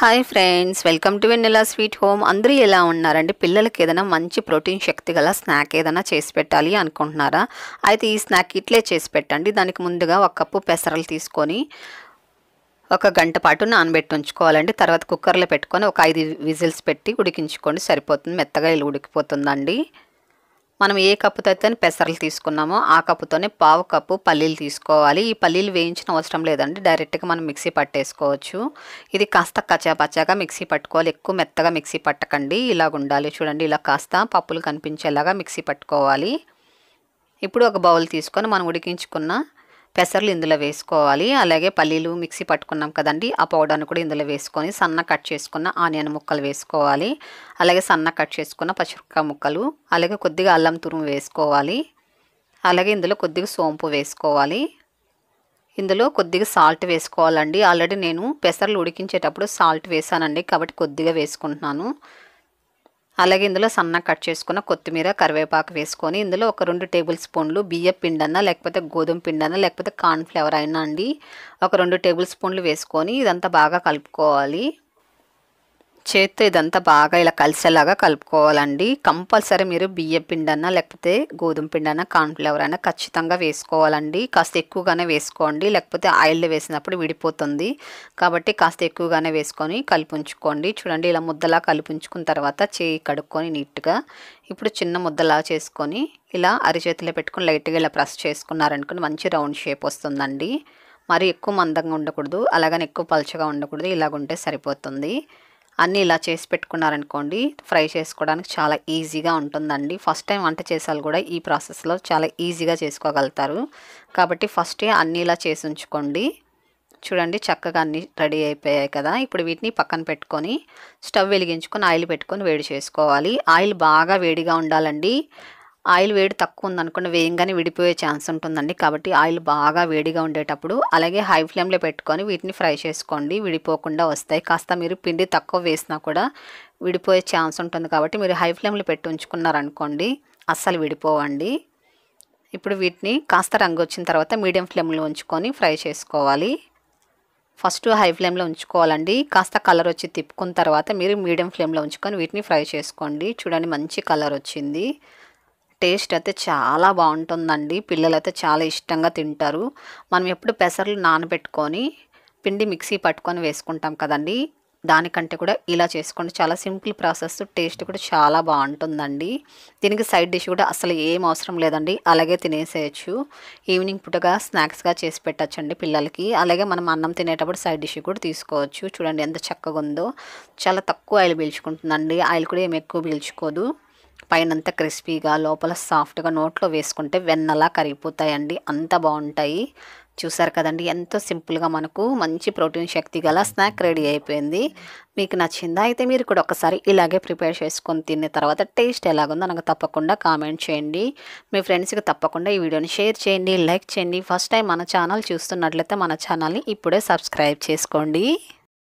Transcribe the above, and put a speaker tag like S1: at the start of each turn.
S1: hi friends welcome to Vennela sweet home అందరూ ఎలా ఉన్నారండి పిల్లలకి ఏదైనా మంచి ప్రోటీన్ శక్తి గల స్నాక్ ఏదైనా చేసి పెట్టాలి అనుకుంటున్నారా అయితే ఈ స్నాక్ ఇట్లే చేసి పెట్టండి దానికి ముందుగా ఒక కప్పు పెసరలు తీసుకొని ఒక గంట పాటు నానబెట్టి ఉంచుకోవాలండి తర్వాత కుక్కర్లో పెట్టుకొని ఒక ఐదు విజిల్స్ పెట్టి ఉడికించుకోండి సరిపోతుంది మెత్తగా ఇలా ఉడికిపోతుందండి మనం ఏ కప్పుతో అయితే పెసరలు తీసుకున్నామో ఆ కప్పుతోనే పావు కప్పు పల్లీలు తీసుకోవాలి ఈ పల్లీలు వేయించిన అవసరం లేదండి డైరెక్ట్గా మనం మిక్సీ పట్టేసుకోవచ్చు ఇది కాస్త కచ్చాపచ్చాగా మిక్సీ పట్టుకోవాలి ఎక్కువ మెత్తగా మిక్సీ పట్టకండి ఇలాగ ఉండాలి చూడండి ఇలా కాస్త పప్పులు కనిపించేలాగా మిక్సీ పట్టుకోవాలి ఇప్పుడు ఒక బౌల్ తీసుకొని మనం ఉడికించుకున్న పెసర్లు ఇందులో వేసుకోవాలి అలాగే పల్లీలు మిక్సీ పట్టుకున్నాం కదండి ఆ పౌడర్ని కూడా ఇందులో వేసుకొని సన్న కట్ చేసుకున్న ఆనియన్ ముక్కలు వేసుకోవాలి అలాగే సన్న కట్ చేసుకున్న పచ్చిమిరపకాయ ముక్కలు అలాగే కొద్దిగా అల్లం తురుము వేసుకోవాలి అలాగే ఇందులో కొద్దిగా సోంపు వేసుకోవాలి ఇందులో కొద్దిగా సాల్ట్ వేసుకోవాలండి ఆల్రెడీ నేను పెసర్లు ఉడికించేటప్పుడు సాల్ట్ వేసానండి కాబట్టి కొద్దిగా వేసుకుంటున్నాను అలాగే ఇందులో సన్న కట్ చేసుకున్న కొత్తిమీర కరివేపాకు వేసుకొని ఇందులో ఒక రెండు టేబుల్ స్పూన్లు బియ్య పిండన్నా లేకపోతే గోధుమ పిండన్నా లేకపోతే కార్న్ ఫ్లేవర్ అయినా అండి ఒక రెండు టేబుల్ స్పూన్లు వేసుకొని ఇదంతా బాగా కలుపుకోవాలి చేత్తో ఇదంతా బాగా ఇలా కలిసేలాగా కలుపుకోవాలండి కంపల్సరీ మీరు బియ్య పిండన్నా లేకపోతే గోధుమ పిండన్నా కార్న్ఫ్లవర్ అయినా ఖచ్చితంగా వేసుకోవాలండి కాస్త ఎక్కువగానే వేసుకోండి లేకపోతే ఆయిల్ వేసినప్పుడు విడిపోతుంది కాబట్టి కాస్త ఎక్కువగానే వేసుకొని కలిపుంచుకోండి చూడండి ఇలా ముద్దలా కలిపుంచుకున్న తర్వాత చేయి కడుక్కొని నీట్గా ఇప్పుడు చిన్న ముద్దలా చేసుకొని ఇలా అరిచేతిలో పెట్టుకొని లైట్గా ఇలా ప్రెస్ చేసుకున్నారనుకోండి మంచి రౌండ్ షేప్ వస్తుందండి మరి ఎక్కువ మందంగా ఉండకూడదు అలాగని ఎక్కువ పలుచగా ఉండకూడదు ఇలాగుంటే సరిపోతుంది అన్నీ ఇలా చేసి పెట్టుకున్నారనుకోండి ఫ్రై చేసుకోవడానికి చాలా ఈజీగా ఉంటుందండి ఫస్ట్ టైం వంట చేసాలు కూడా ఈ ప్రాసెస్లో చాలా ఈజీగా చేసుకోగలుగుతారు కాబట్టి ఫస్టే అన్నీ ఇలా చేసి ఉంచుకోండి చూడండి చక్కగా అన్నీ రెడీ అయిపోయాయి కదా ఇప్పుడు వీటిని పక్కన పెట్టుకొని స్టవ్ వెలిగించుకొని ఆయిల్ పెట్టుకొని వేడి చేసుకోవాలి ఆయిల్ బాగా వేడిగా ఉండాలండి ఆయిల్ వేడి తక్కువ ఉందనుకోండి వేయంగానే విడిపోయే ఛాన్స్ ఉంటుందండి కాబట్టి ఆయిల్ బాగా వేడిగా ఉండేటప్పుడు అలాగే హై ఫ్లేమ్లో పెట్టుకొని వీటిని ఫ్రై చేసుకోండి విడిపోకుండా వస్తాయి కాస్త మీరు పిండి తక్కువ వేసినా కూడా విడిపోయే ఛాన్స్ ఉంటుంది కాబట్టి మీరు హై ఫ్లేమ్లో పెట్టి ఉంచుకున్నారనుకోండి అస్సలు విడిపోవండి ఇప్పుడు వీటిని కాస్త రంగు వచ్చిన తర్వాత మీడియం ఫ్లేమ్లో ఉంచుకొని ఫ్రై చేసుకోవాలి ఫస్ట్ హై ఫ్లేమ్లో ఉంచుకోవాలండి కాస్త కలర్ వచ్చి తిప్పుకున్న తర్వాత మీరు మీడియం ఫ్లేమ్లో ఉంచుకొని వీటిని ఫ్రై చేసుకోండి చూడండి మంచి కలర్ వచ్చింది టేస్ట్ అయితే చాలా బాగుంటుందండి పిల్లలైతే చాలా ఇష్టంగా తింటారు మనం ఎప్పుడు పెసర్లు నానబెట్టుకొని పిండి మిక్సీ పట్టుకొని వేసుకుంటాం కదండి దానికంటే కూడా ఇలా చేసుకోండి చాలా సింపుల్ ప్రాసెస్ టేస్ట్ కూడా చాలా బాగుంటుందండి దీనికి సైడ్ డిష్ కూడా అసలు ఏం అవసరం లేదండి అలాగే తినేసేయచ్చు ఈవినింగ్ పుట్టగా స్నాక్స్గా చేసి పెట్టచ్చండి పిల్లలకి అలాగే మనం అన్నం తినేటప్పుడు సైడ్ డిష్ కూడా తీసుకోవచ్చు చూడండి ఎంత చక్కగా ఉందో చాలా తక్కువ ఆయిల్ పీల్చుకుంటుందండి ఆయిల్ కూడా ఏమి ఎక్కువ పీల్చుకోదు పైనంతా క్రిస్పీగా లోపల సాఫ్ట్గా నోట్లో వేసుకుంటే వెన్నలా కరిగిపోతాయండి అంత బాగుంటాయి చూసారు కదండి ఎంతో సింపుల్గా మనకు మంచి ప్రోటీన్ శక్తి గల స్నాక్ రెడీ అయిపోయింది మీకు నచ్చిందా అయితే మీరు కూడా ఒకసారి ఇలాగే ప్రిపేర్ చేసుకొని తిన్న తర్వాత టేస్ట్ ఎలాగుందో నాకు తప్పకుండా కామెంట్ చేయండి మీ ఫ్రెండ్స్కి తప్పకుండా ఈ వీడియోని షేర్ చేయండి లైక్ చేయండి ఫస్ట్ టైం మన ఛానల్ చూస్తున్నట్లయితే మన ఛానల్ని ఇప్పుడే సబ్స్క్రైబ్ చేసుకోండి